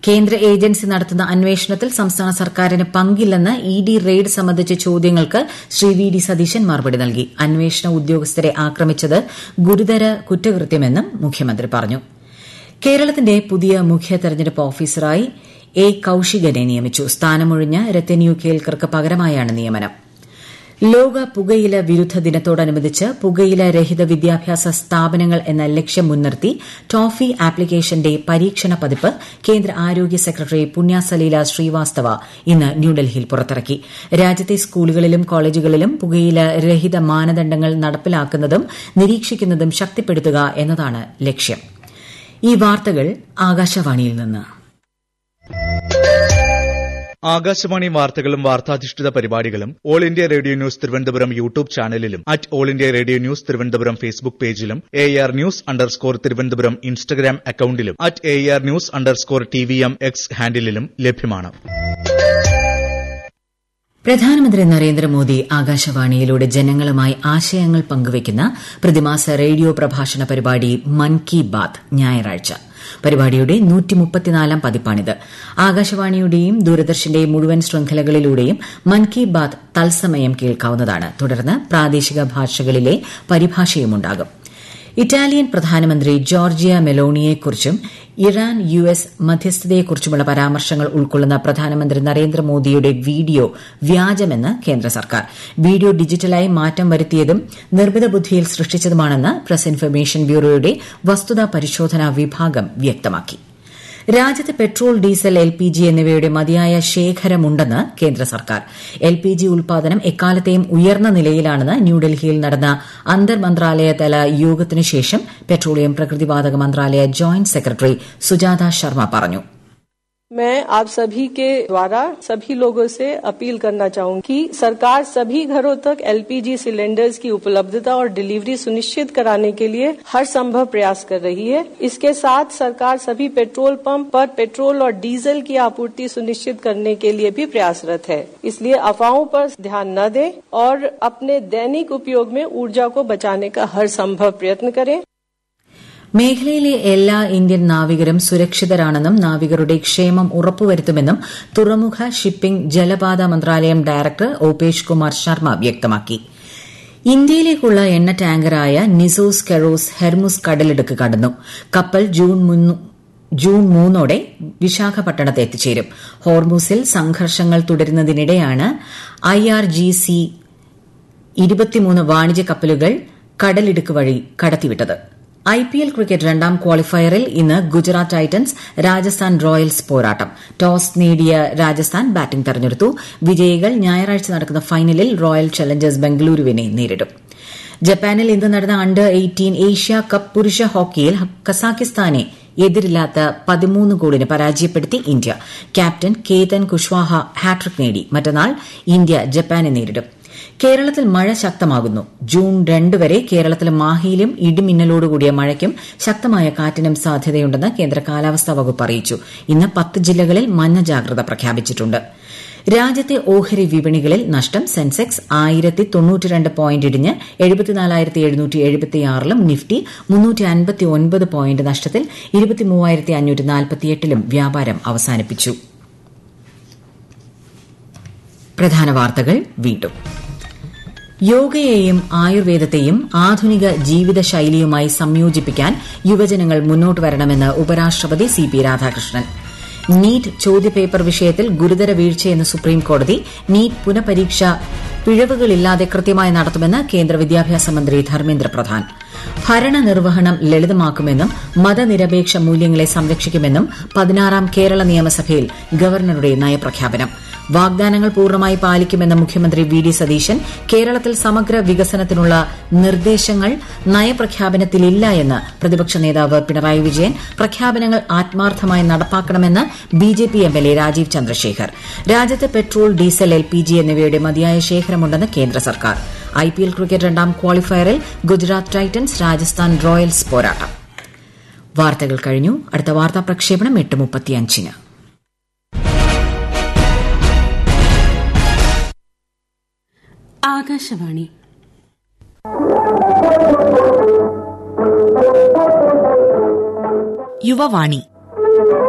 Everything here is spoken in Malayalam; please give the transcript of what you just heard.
കേന്ദ്ര ഏജൻസി നടത്തുന്ന അന്വേഷണത്തിൽ സംസ്ഥാന സർക്കാരിന് പങ്കില്ലെന്ന് ഇ ഡി റെയ്ഡ് സംബന്ധിച്ച ചോദ്യങ്ങൾക്ക് ശ്രീ വി ഡി സതീശൻ മറുപടി നൽകി അന്വേഷണ ഉദ്യോഗസ്ഥരെ ആക്രമിച്ചത് ഗുരുതര കുറ്റകൃത്യമെന്നും മുഖ്യമന്ത്രി പറഞ്ഞു കേരളത്തിന്റെ പുതിയ മുഖ്യ തെരഞ്ഞെടുപ്പ് ഓഫീസറായി എ കൌശികനെ നിയമിച്ചു സ്ഥാനമൊഴിഞ്ഞ രത്തൻ യു കേൽക്കർക്ക് പകരമായാണ് നിയമനം ലോക പുകയില വിരുദ്ധ ദിനത്തോടനുബന്ധിച്ച് പുകയില രഹിത വിദ്യാഭ്യാസ സ്ഥാപനങ്ങൾ എന്ന ലക്ഷ്യം മുൻനിർത്തി ടോഫി ആപ്ലിക്കേഷന്റെ പരീക്ഷണ പതിപ്പ് കേന്ദ്ര ആരോഗ്യ സെക്രട്ടറി പുണ്യാസലീല ശ്രീവാസ്തവ ഇന്ന് ന്യൂഡൽഹിയിൽ പുറത്തിറക്കി രാജ്യത്തെ സ്കൂളുകളിലും കോളേജുകളിലും പുകയില രഹിത മാനദണ്ഡങ്ങൾ നടപ്പിലാക്കുന്നതും നിരീക്ഷിക്കുന്നതും ശക്തിപ്പെടുത്തുക എന്നതാണ് ലക്ഷ്യം ഈ വാർത്തകൾ ആകാശവാണിയിൽ നിന്ന് ആകാശവാണി വാർത്തകളും വാർത്താധിഷ്ഠിത പരിപാടികളും All India Radio News Thiruvananthapuram YouTube ചാനലിലും at All India Radio News Thiruvananthapuram Facebook പേജിലും A R news underscore Thiruvananthapuram Instagram അക്കൌണ്ടിലും at A R news underscore T V M X ഹാൻഡിലും ലഭ്യമാണ് പ്രധാനമന്ത്രി നരേന്ദ്രമോദി ആകാശവാണിയിലൂടെ ജനങ്ങളുമായി ആശയങ്ങൾ പങ്കുവയ്ക്കുന്ന പ്രതിമാസ റേഡിയോ പ്രഭാഷണ പരിപാടി മൻ കി ബാത് ഞായറാഴ്ച പരിപാടിയുടെ നൂറ്റിമുപ്പത്തിനാലാം പതിപ്പാണിത് ആകാശവാണിയുടെയും ദൂരദർശന്റെയും മുഴുവൻ ശൃംഖലകളിലൂടെയും മൻ കി ബാത് തത്സമയം കേൾക്കാവുന്നതാണ് തുടർന്ന് പ്രാദേശിക ഭാഷകളിലെ പരിഭാഷയുമുണ്ടാകും ഇറ്റാലിയൻ പ്രധാനമന്ത്രി ജോർജിയ മെലോണിയെക്കുറിച്ചും ഇറാൻ യു എസ് മധ്യസ്ഥതയെക്കുറിച്ചുമുള്ള പരാമർശങ്ങൾ ഉൾക്കൊള്ളുന്ന പ്രധാനമന്ത്രി നരേന്ദ്രമോദിയുടെ വീഡിയോ വ്യാജമെന്ന് കേന്ദ്ര സർക്കാർ വീഡിയോ ഡിജിറ്റലായി മാറ്റം വരുത്തിയതും നിർമ്മിത ബുദ്ധിയിൽ സൃഷ്ടിച്ചതുമാണെന്ന് പ്രസ് ഇൻഫർമേഷൻ ബ്യൂറോയുടെ വസ്തുതാ പരിശോധനാ വിഭാഗം വ്യക്തമാക്കി രാജ്യത്ത് petrol diesel L P G എന്നിവയുടെ മതിയായ ശേഖരമുണ്ടെന്ന് കേന്ദ്ര സർക്കാർ എൽ പി ജി ഉൽപാദനം എക്കാലത്തെയും ഉയർന്ന നിലയിലാണെന്ന് ന്യൂഡൽഹിയിൽ നടന്ന അന്തർ മന്ത്രാലയതല യോഗത്തിനു ശേഷം പെട്രോളിയം പ്രകൃതിവാതക മന്ത്രാലയ ജോയിന്റ് സെക്രട്ടറി സുജാത ശർമ്മ പറഞ്ഞു मैं आप सभी के द्वारा सभी लोगों से अपील करना चाहूंगी कि सरकार सभी घरों तक एलपीजी सिलेंडर्स की उपलब्धता और डिलीवरी सुनिश्चित कराने के लिए हर संभव प्रयास कर रही है इसके साथ सरकार सभी पेट्रोल पंप पर पेट्रोल और डीजल की आपूर्ति सुनिश्चित करने के लिए भी प्रयासरत है इसलिए अफवाहों पर ध्यान न दें और अपने दैनिक उपयोग में ऊर्जा को बचाने का हर संभव प्रयत्न करें മേഖലയിലെ എല്ലാ ഇന്ത്യൻ നാവികരും സുരക്ഷിതരാണെന്നും നാവികരുടെ ക്ഷേമം ഉറപ്പുവരുത്തുമെന്നും തുറമുഖ ഷിപ്പിംഗ് ജലപാത മന്ത്രാലയം ഡയറക്ടർ ഓപേഷ് കുമാർ ശർമ്മ വ്യക്തമാക്കി ഇന്ത്യയിലേക്കുള്ള എണ്ണ ടാങ്കറായ നിസോസ് കെറോസ് ഹെർമുസ് കടലിടുക്ക് കടന്നു കപ്പൽ ജൂൺ മൂന്നോടെ വിശാഖപട്ടണത്ത് എത്തിച്ചേരും ഹോർമൂസിൽ സംഘർഷങ്ങൾ തുടരുന്നതിനിടെയാണ് ഐ ആർ ജി സി ഇരുപത്തിമൂന്ന് വാണിജ്യ കപ്പലുകൾ കടലിടുക്ക് വഴി കടത്തിവിട്ടത് ഐ പി എൽ ക്രിക്കറ്റ് രണ്ടാം ക്വാളിഫയറിൽ ഇന്ന് ഗുജറാത്ത് ടൈറ്റൻസ് രാജസ്ഥാൻ റോയൽസ് പോരാട്ടം ടോസ് നേടിയ രാജസ്ഥാൻ ബാറ്റിംഗ് തെരഞ്ഞെടുത്തു വിജയികൾ ഞായറാഴ്ച നടക്കുന്ന ഫൈനലിൽ റോയൽ ചലഞ്ചേഴ്സ് ബംഗളൂരുവിനെ നേരിടും ജപ്പാനിൽ ഇന്ന് നടന്ന അണ്ടർ എയ്റ്റീൻ ഏഷ്യ കപ്പ് പുരുഷ ഹോക്കിയിൽ കസാഖിസ്ഥാനെ എതിരില്ലാത്ത പതിമൂന്ന് ഗോളിന് പരാജയപ്പെടുത്തി India captain Ketan Kushwaha hattrick നേടി മറ്റന്നാൾ ഇന്ത്യ ജപ്പാനെ നേരിടും കേരളത്തിൽ മഴ ശക്തമാകുന്നു ജൂൺ രണ്ട് വരെ കേരളത്തിൽ മാഹിയിലും ഇടിമിന്നലോടുകൂടിയ മഴയ്ക്കും ശക്തമായ കാറ്റിനും സാധ്യതയുണ്ടെന്ന് കേന്ദ്ര കാലാവസ്ഥാ വകുപ്പ് അറിയിച്ചു ഇന്ന് പത്ത് ജില്ലകളിൽ മഞ്ഞ ജാഗ്രത പ്രഖ്യാപിച്ചിട്ടുണ്ട് രാജ്യത്തെ ഓഹരി വിപണികളിൽ നഷ്ടം സെൻസെക്സ് ആയിരത്തി തൊണ്ണൂറ്റിരണ്ട് പോയിന്റ് ഇടിഞ്ഞ് എഴുപത്തിനാലായിരത്തി എഴുന്നൂറ്റി എഴുപത്തിയാറിലും നിഫ്റ്റി മുന്നൂറ്റി അൻപത്തി ഒൻപത് പോയിന്റ് നഷ്ടത്തിൽ ഇരുപത്തിമൂവായിരത്തി അഞ്ഞൂറ്റി നാൽപ്പത്തിയെട്ടിലും വ്യാപാരം അവസാനിപ്പിച്ചു പ്രധാന വാർത്തകൾ വീണ്ടും യോഗയെയും ആയുർവേദത്തെയും ആധുനിക ജീവിതശൈലിയുമായി സംയോജിപ്പിക്കാൻ യുവജനങ്ങൾ മുന്നോട്ട് വരണമെന്ന് ഉപരാഷ്ട്രപതി സി പി രാധാകൃഷ്ണൻ നീറ്റ് ചോദ്യപേപ്പർ വിഷയത്തിൽ ഗുരുതര വീഴ്ചയെന്ന് സുപ്രീംകോടതി നീറ്റ് പുനഃപരീക്ഷ പിഴവുകളില്ലാതെ കൃത്യമായി നടത്തുമെന്ന് കേന്ദ്ര വിദ്യാഭ്യാസ മന്ത്രി ധർമ്മേന്ദ്ര പ്രധാൻ ഭരണനിർവഹണം ലളിതമാക്കുമെന്നും മതനിരപേക്ഷ മൂല്യങ്ങളെ സംരക്ഷിക്കുമെന്നും പതിനാറാം കേരള നിയമസഭയിൽ ഗവർണറുടെ നയപ്രഖ്യാപനം വാഗ്ദാനങ്ങൾ പൂർണ്ണമായി പാലിക്കുമെന്ന മുഖ്യമന്ത്രി വി ഡി സതീശൻ കേരളത്തിൽ സമഗ്ര വികസനത്തിനുള്ള നിർദ്ദേശങ്ങൾ നയപ്രഖ്യാപനത്തിലില്ല എന്ന് പ്രതിപക്ഷ നേതാവ് പിണറായി വിജയൻ പ്രഖ്യാപനങ്ങൾ ആത്മാർത്ഥമായി നടപ്പാക്കണമെന്ന് ബിജെപി എംഎൽഎ രാജീവ് ചന്ദ്രശേഖർ രാജ്യത്ത് പെട്രോൾ ഡീസൽ എൽപിജി എന്നിവയുടെ മതിയായ ശേഖരമുണ്ടെന്ന് കേന്ദ്ര സർക്കാർ ഐപിഎൽ ക്രിക്കറ്റ് രണ്ടാം ക്വാളിഫയറിൽ ഗുജറാത്ത് ടൈറ്റൻസ് രാജസ്ഥാൻ റോയൽസ് പോരാട്ടം വാർത്തകൾ കഴിഞ്ഞു അടുത്ത വാർത്താ പ്രക്ഷേപണം എട്ട് മുപ്പത്തിയഞ്ചിന് ആകാശവാണി യുവവാണി